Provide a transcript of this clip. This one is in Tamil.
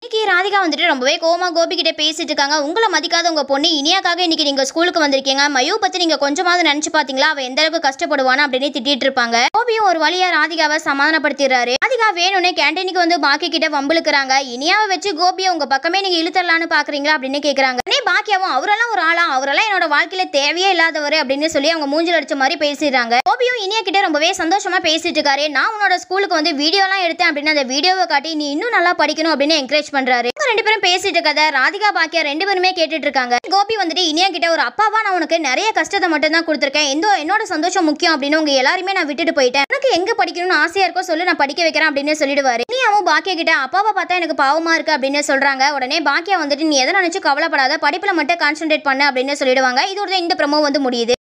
இன்னைக்கு ராதிகா வந்துட்டு ரொம்பவே கோமா கோபி கிட்ட பேசிட்டு இருக்காங்க உங்களை மதிக்காத உங்க பொண்ணு இனியாக்காக இன்னைக்கு நீங்க ஸ்கூலுக்கு வந்திருக்கீங்க மயு பத்தி நீங்க கொஞ்சமாவது நினைச்சு பாத்தீங்களா அவ எந்த அளவுக்கு கஷ்டப்படுவானா அப்படின்னு திட்டிட்டு இருப்பாங்க கோபியும் ஒரு வழியா ராதிகாவை சமாதானப்படுத்திடுறாரு ராதிகா வேணும்னே கேண்டீனுக்கு வந்து பாக்கி கிட்ட வம்பிழுக்கிறாங்க இனியாவை வச்சு கோபியை உங்க பக்கமே நீங்க இழுத்தரலான்னு பாக்குறீங்களா அப்படின்னு கேக்குறாங்க உடனே பாக்கியாவும் அவரெல்லாம் ஒரு ஆளா அவரெல்லாம் என்னோட வாழ்க்கையில தேவையே இல்லாதவர் அப்படின்னு சொல்லி அவங்க மூஞ்சில் அடிச்ச மாதிரி பேசிடுறாங்க கோபியும் இனியா கிட்ட ரொம்பவே சந்தோஷமா பேசிட்டு இருக்காரு நான் உன்னோட ஸ்கூலுக்கு வந்து வீடியோலாம் எடுத்தேன் அப்படின்னு அந்த வீடியோவை காட்டி நீ இன்னும் நல்லா படிக்கணும் அப்படின்னு என்கரேஜ் பண்றாரு இவங்க ரெண்டு பேரும் பேசிட்டு இருக்கத ராதிகா பாக்கியா ரெண்டு பேருமே கேட்டுட்டு இருக்காங்க கோபி வந்துட்டு இனியா கிட்ட ஒரு அப்பாவா நான் உனக்கு நிறைய கஷ்டத்தை மட்டும் தான் கொடுத்துருக்கேன் எந்த என்னோட சந்தோஷம் முக்கியம் அப்படின்னு உங்க எல்லாருமே நான் விட்டுட்டு போயிட்டேன் எனக்கு எங்க படிக்கணும்னு ஆசையா இருக்கோ சொல்லு நான் படிக்க வைக்கிறேன் அப்படின்னு சொல்லிடுவாரு இனியாவும் பாக்கியா கிட்ட அப்பாவை பார்த்தா எனக்கு பாவமா இருக்கு அப்படின்னு சொல்றாங்க உடனே பாக்கியா வந்துட்டு நீ எதை நினைச்சு கவலைப்படாத படிப்புல மட்டும் கான்சென்ட்ரேட் பண்ணு அப்படின்னு சொல்லிடுவாங்க இதோட இந்த ப்ரமோ வந்து முடியுது